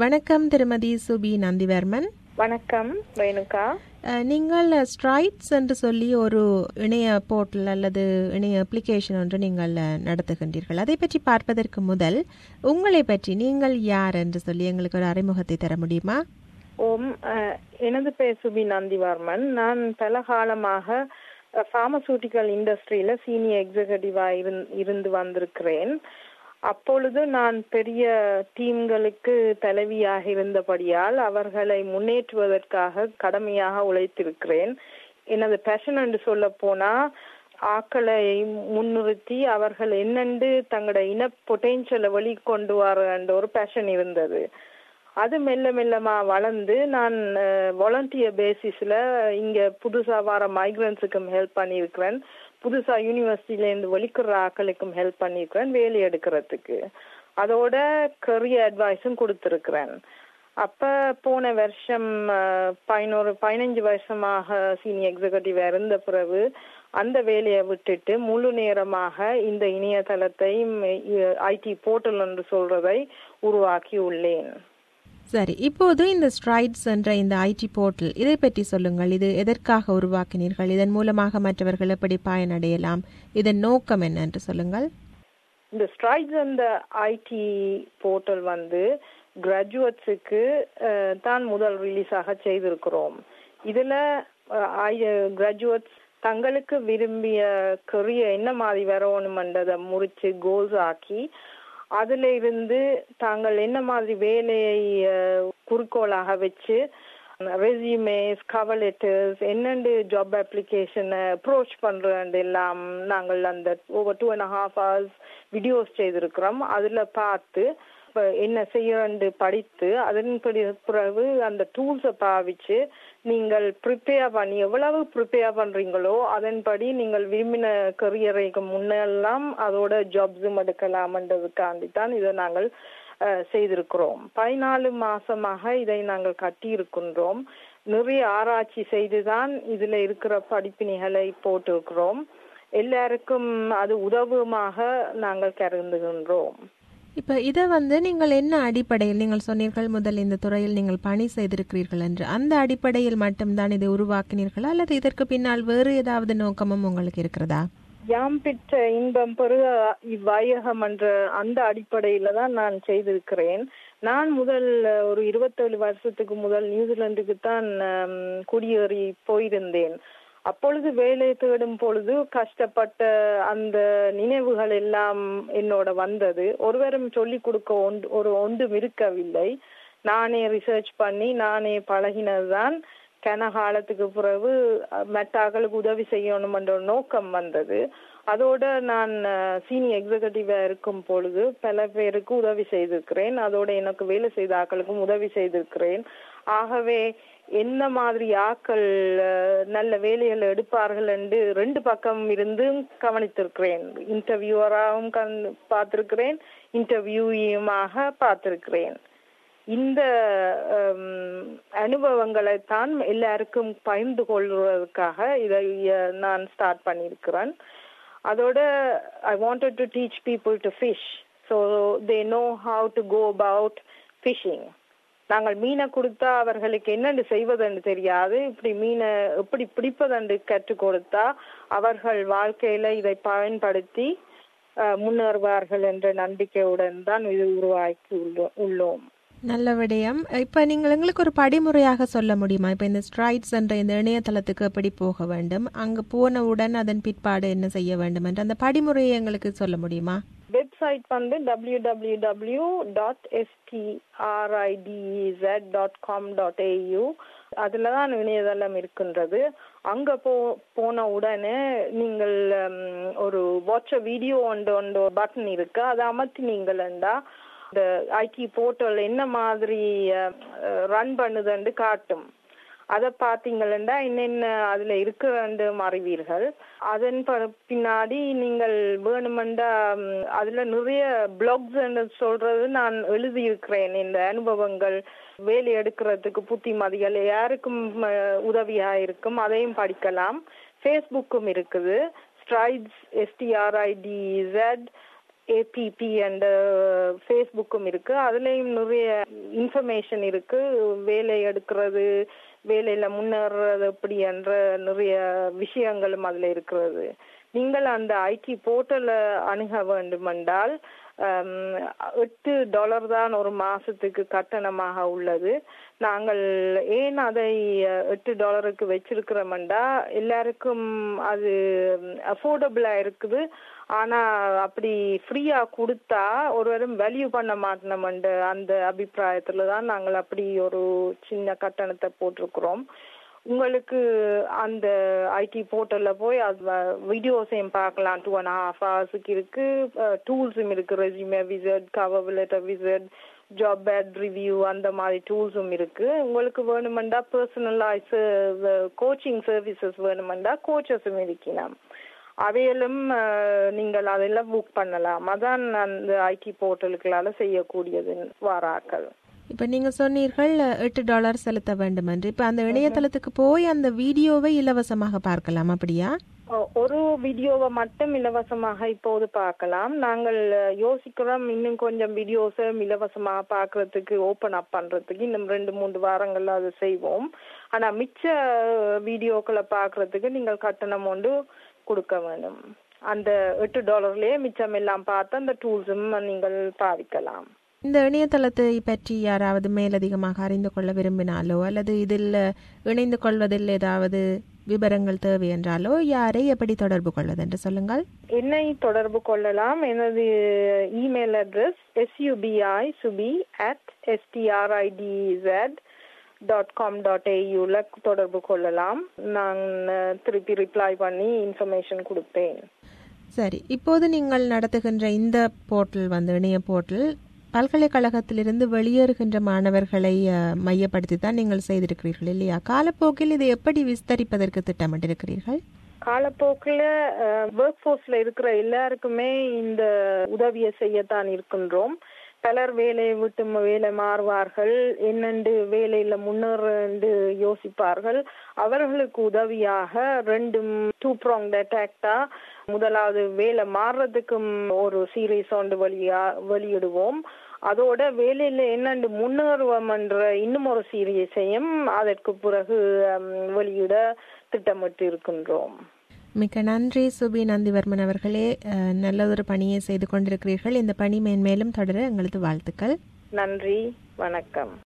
வணக்கம் திருமதி சுபி நந்திவர்மன் வணக்கம் ரேணுகா அஹ், நீங்கள் ஸ்ட்ரைட்ஸ் என்று சொல்லி ஒரு இணைய போர்ட்டல் அல்லது இணைய அப்ளிகேஷன் ஒன்று நீங்கள் அஹ், நடத்துகின்றீர்கள் அதை பற்றி பார்ப்பதற்கு முதல் உங்களை பற்றி நீங்கள் யார் என்று சொல்லி எங்களுக்கு ஒரு அறிமுகத்தை தர முடியுமா ஓம் அஹ், எனது பேர் சுபி நந்திவர்மன் நான் பல காலமாக பார்மசூட்டிக்கல் இண்டஸ்ட்ரியில சீனியர் எக்ஸிகூட்டிவா இருந்து வந்திருக்கிறேன் அப்பொழுது நான் பெரிய டீம்களுக்கு தலைவியாக இருந்தபடியால் அவர்களை முன்னேற்றுவதற்காக கடமையாக உழைத்திருக்கிறேன் எனது பேஷன் என்று சொல்ல போனா ஆக்களை முன்னிறுத்தி அவர்கள் என்னென்று தங்களோட இன பொட்டென்ஷியலை வெளிக்கொண்டு வர என்ற ஒரு பேஷன் இருந்தது அது மெல்ல மெல்லமா வளர்ந்து நான் வாலண்டியர் பேசிஸ்ல இங்க புதுசா வர மைக்ரன்ஸுக்கும் ஹெல்ப் பண்ணியிருக்கிறேன் புதுசா யூனிவர்சிட்டில இருந்து வெளிக்கிற ஆக்களுக்கும் ஹெல்ப் பண்ணியிருக்கிறேன் வேலை எடுக்கிறதுக்கு அதோட கரியர் அட்வைஸும் கொடுத்திருக்கிறேன் அப்ப போன வருஷம் அஹ், பதினோரு பதினஞ்சு வருஷமாக சீனியர் எக்ஸிகூட்டிவ் இருந்த பிறகு அந்த வேலையை விட்டுட்டு முழு நேரமாக இந்த இணையதளத்தை ஐடி போர்ட்டல் என்று சொல்றதை உருவாக்கி உள்ளேன் சரி இப்போது இந்த ஸ்ட்ரைட்ஸ் என்ற இந்த ஐடி போர்ட்டல் இதை பற்றி சொல்லுங்கள் இது எதற்காக உருவாக்கினீர்கள் இதன் மூலமாக மற்றவர்கள் எப்படி பயனடையலாம் இதன் நோக்கம் என்ன என்று சொல்லுங்கள் இந்த ஸ்ட்ரைட்ஸ் அந்த ஐடி போர்ட்டல் வந்து கிராஜுவேட்ஸுக்கு தான் முதல் ரிலீஸாக செய்திருக்கிறோம் இதுல கிராஜுவேட்ஸ் தங்களுக்கு விரும்பிய கரியர் என்ன மாதிரி வரணுமென்றதை முறிச்சு கோல்ஸ் ஆக்கி அதுல இருந்து தாங்கள் என்ன மாதிரி வேலையை அஹ், குறிக்கோளாக வச்சு ரெசியூமேஸ் கவர் லெட்டர்ஸ் என்னென்று ஜாப் அப்ளிகேஷனை அப்ரோச் பண்றது எல்லாம் நாங்கள் அந்த over two and half hours videos செய்திருக்கிறோம் அதுல பார்த்து இப்ப என்ன செய்யறன்னு படித்து அதன்படி பிறகு அந்த டூல்ஸை பாவிச்சு நீங்கள் ப்ரிப்பேர் பண்ணி எவ்வளவு ப்ரிப்பேர் பண்றீங்களோ அதன்படி நீங்கள் விரும்பின கரியரைக்கு முன்னெல்லாம் அதோட ஜாப்ஸும் எடுக்கலாம்ன்றதுக்காண்டி தான் இதை நாங்கள் அஹ், செய்திருக்கிறோம் பதினாலு மாசமாக இதை நாங்கள் கட்டி இருக்கின்றோம் நிறைய ஆராய்ச்சி செய்துதான் இதுல இருக்கிற படிப்பினைகளை போட்டிருக்கிறோம் எல்லாருக்கும் அது உதவுமாக நாங்கள் கருதுகின்றோம் இப்ப இதை வந்து நீங்கள் என்ன அடிப்படையில் நீங்கள் சொன்னீர்கள் முதல் இந்த துறையில் நீங்கள் பணி செய்திருக்கிறீர்கள் என்று அந்த அடிப்படையில் மட்டும்தான் இதை உருவாக்கினீர்களா அல்லது இதற்கு பின்னால் வேறு ஏதாவது நோக்கமும் உங்களுக்கு இருக்கிறதா யாம் பெற்ற இன்பம் பெருக இவ்வையகம் என்ற அந்த அடிப்படையில தான் நான் செய்திருக்கிறேன் நான் முதல் அஹ், ஒரு இருபத்தேழு வருஷத்துக்கு முதல் நியூசிலாந்துக்கு தான் ஹம், குடியேறி போயிருந்தேன் அப்பொழுது வேலை தேடும் பொழுது கஷ்டப்பட்ட அந்த நினைவுகள் எல்லாம் என்னோட வந்தது ஒருவரும் சொல்லி கொடுக்க ஒன்று ஒரு ஒன்றும் இருக்கவில்லை நானே ரிசர்ச் பண்ணி நானே பழகினதுதான் கன காலத்துக்கு பிறகு அஹ், மற்றாக்களுக்கு உதவி செய்யணும் என்ற ஒரு நோக்கம் வந்தது அதோட நான் சீனியர் எக்ஸிகூட்டிவா இருக்கும் பொழுது பல பேருக்கு உதவி செய்திருக்கிறேன் அதோட எனக்கு வேலை செய்த ஆக்களுக்கும் உதவி செய்திருக்கிறேன் ஆகவே என்ன மாதிரி ஆக்கள் அஹ், நல்ல வேலைகள் எடுப்பார்கள் என்று ரெண்டு பக்கம் இருந்து கவனித்திருக்கிறேன் இன்டர்வியூவராகவும் கண் பார்த்திருக்கிறேன் இன்டர்வியூயுமாக பார்த்திருக்கிறேன் இந்த ஹம், அனுபவங்களை தான் எல்லாருக்கும் பகிர்ந்து கொள்வதற்காக இதை அஹ், நான் ஸ்டார்ட் பண்ணியிருக்கிறேன் அதோட I wanted to teach people to fish so they know how to go about fishing நாங்கள் மீனை கொடுத்தா அவர்களுக்கு என்னென்று செய்வதென்று தெரியாது இப்படி மீனை எப்படி பிடிப்பதென்று கற்றுக் கொடுத்தா அவர்கள் வாழ்க்கையில இதை பயன்படுத்தி அஹ், முன்னேறுவார்கள் என்ற நம்பிக்கையுடன் தான் இது உருவாக்கி உள்ளோ- உள்ளோம் நல்ல விடயம் இப்ப நீங்கள் எங்களுக்கு ஒரு படிமுறையாக சொல்ல முடியுமா இப்ப இந்த ஸ்ட்ரைட்ஸ் என்ற இந்த இணையதளத்துக்கு எப்படி போக வேண்டும் அங்கு போனவுடன் அதன் பிற்பாடு என்ன செய்ய வேண்டும் என்று அந்த படிமுறையை எங்களுக்கு சொல்ல முடியுமா வெப்சைட் வந்து W W W dot STRIDEZ dot com dot AU அதில் தான் இணையதளம் இருக்கின்றது அங்கே போ போன உடனே நீங்கள் ம், ஒரு வாட்ச் வீடியோ ஒன்று ஒன்று பட்டன் இருக்கு அதை அமர்த்தினீங்களா இந்த ஐடி போர்ட்டல் என்ன மாதிரி ரன் பண்ணுதுன்னு காட்டும் அதை பார்த்தீங்களா என்னென்ன அதுல இருக்கிறன்னு அறிவீர்கள் அதன் ப- பின்னாடி நீங்கள் வேணுமெண்டா ம், அதுல நிறைய பிளாக்ஸ் சொல்றது நான் எழுதியிருக்கிறேன் இந்த அனுபவங்கள் வேலை எடுக்கிறதுக்கு புத்திமதிகள் யாருக்கும் அஹ், உதவியா இருக்கும் அதையும் படிக்கலாம் ஃபேஸ்புக்கும் இருக்குது ஸ்ட்ரைட்ஸ் எஸ்டிஆர்ஐடிஇசட் ஏபிபி அண்ட் ஃபேஸ்புக்கும் இருக்கு அதுலயும் நிறைய இன்ஃபர்மேஷன் இருக்கு வேலை எடுக்கிறது வேலையில முன்னேறது எப்படி என்ற நிறைய விஷயங்களும் அதுல இருக்கிறது நீங்கள் அந்த ஐடி போர்ட்டலை அணுக வேண்டுமென்றால் எட்டு டாலர் தான் ஒரு மாசத்துக்கு கட்டணமாக உள்ளது நாங்கள் ஏன் அதை எட்டு டாலருக்கு வச்சிருக்கிறோம்டா எல்லாருக்கும் அது அஃபோர்டபுளா இருக்குது ஆனா அப்படி ஃப்ரீயா கொடுத்தா ஒருவரும் வேல்யூ பண்ண மாட்டோம்ன்ற அந்த அபிப்பிராயத்துல தான் நாங்கள் அப்படி ஒரு சின்ன கட்டணத்தை போட்டிருக்கிறோம் உங்களுக்கு அந்த ஐடி போர்ட்டல்ல போய் அது வீடியோஸையும் பார்க்கலாம் டூ அண்ட் ஹாஃப் ஹவர்ஸுக்கு இருக்கு டூல்ஸும் இருக்கு resume visit cover letter visit job pad review அந்த மாதிரி டூல்ஸும் இருக்கு உங்களுக்கு வேணுமெண்டா பர்சனலைஸ் கோச்சிங் சர்வீசஸ் வேணுமெண்டா கோச்சஸும் இருக்கலாம் அவையிலும் நீங்கள் அதெல்லாம் புக் பண்ணலாம் அதான் அந்த ஐடி போர்ட்டலுக்களால செய்யக்கூடியது வாராக்கள் இப்ப நீங்க சொன்னீர்கள் எட்டு டாலர் செலுத்த வேண்டும் என்று இப்ப அந்த இணையதளத்துக்கு போய் அந்த வீடியோவை இலவசமாக பார்க்கலாம் அப்படியா ஒரு வீடியோவை மட்டும் இலவசமாக இப்போது பார்க்கலாம் நாங்கள் யோசிக்கிறோம் இன்னும் கொஞ்சம் வீடியோஸை இலவசமாக பார்க்கறதுக்கு ஓப்பன் அப் பண்றதுக்கு இன்னும் ரெண்டு மூன்று வாரங்கள்ல அதை செய்வோம் ஆனா மிச்ச வீடியோக்களை பார்க்கறதுக்கு நீங்கள் கட்டணம் ஒன்று கொடுக்க வேண்டும் அந்த எட்டு டாலர்லயே மிச்சம் எல்லாம் பார்த்து அந்த டூல்ஸும் நீங்கள் பாவிக்கலாம் இந்த இணையதளத்தை பற்றி யாராவது மேலதிகமாக அறிந்து கொள்ள விரும்பினாலோ அல்லது இதில் இணைந்து கொள்வதில் ஏதாவது விவரங்கள் தேவை என்றாலோ யாரை எப்படி தொடர்பு கொள்வது என்று சொல்லுங்கள் என்னை தொடர்பு கொள்ளலாம் எனது email address SUBI Subi at STRIDEZ dot com dot ஏயூல தொடர்பு கொள்ளலாம் நான் திருப்பி ரிப்ளை பண்ணி இன்ஃபர்மேஷன் கொடுப்பேன் சரி இப்போது நீங்கள் நடத்துகின்ற இந்த போர்ட்டல் வந்து இணைய போர்ட்டல் பல்கலைக்கழகத்திலிருந்து வெளியேறுகின்ற மாணவர்களை மையப்படுத்தி தான் நீங்கள் செய்திருக்கிறீர்கள் இல்லையா காலப்போக்கில் இதை எப்படி விஸ்தரிப்பதற்கு திட்டமிட்டிருக்கிறீர்கள் காலப்போக்கில் ஒர்க் ஃபோர்ஸ்ல இருக்கிற எல்லாருக்குமே இந்த உதவியை செய்யத்தான் இருக்கின்றோம் பலர் வேலையை விட்டு வேலை மாறுவார்கள் என்னென்று வேலையில முன்னேறு யோசிப்பார்கள் அவர்களுக்கு உதவியாக ரெண்டும் டூ ப்ராங் அட்டாக்டா முதலாவது வேலை மாறுறதுக்கும் ஒரு சீரீஸ் ஒன்று வெளியா வெளியிடுவோம் அதோட வேலையில என்னென்று முன்னேறுவோம் என்ற இன்னும் ஒரு சீரியஸையும் அதற்கு பிறகு வெளியிட திட்டமிட்டு இருக்கின்றோம் மிக்க நன்றி சுபி நந்திவர்மன் அவர்களே நல்லதொரு பணியை செய்து கொண்டிருக்கிறீர்கள் இந்த பணி மேன்மேலும் தொடர எங்களது வாழ்த்துக்கள் நன்றி வணக்கம்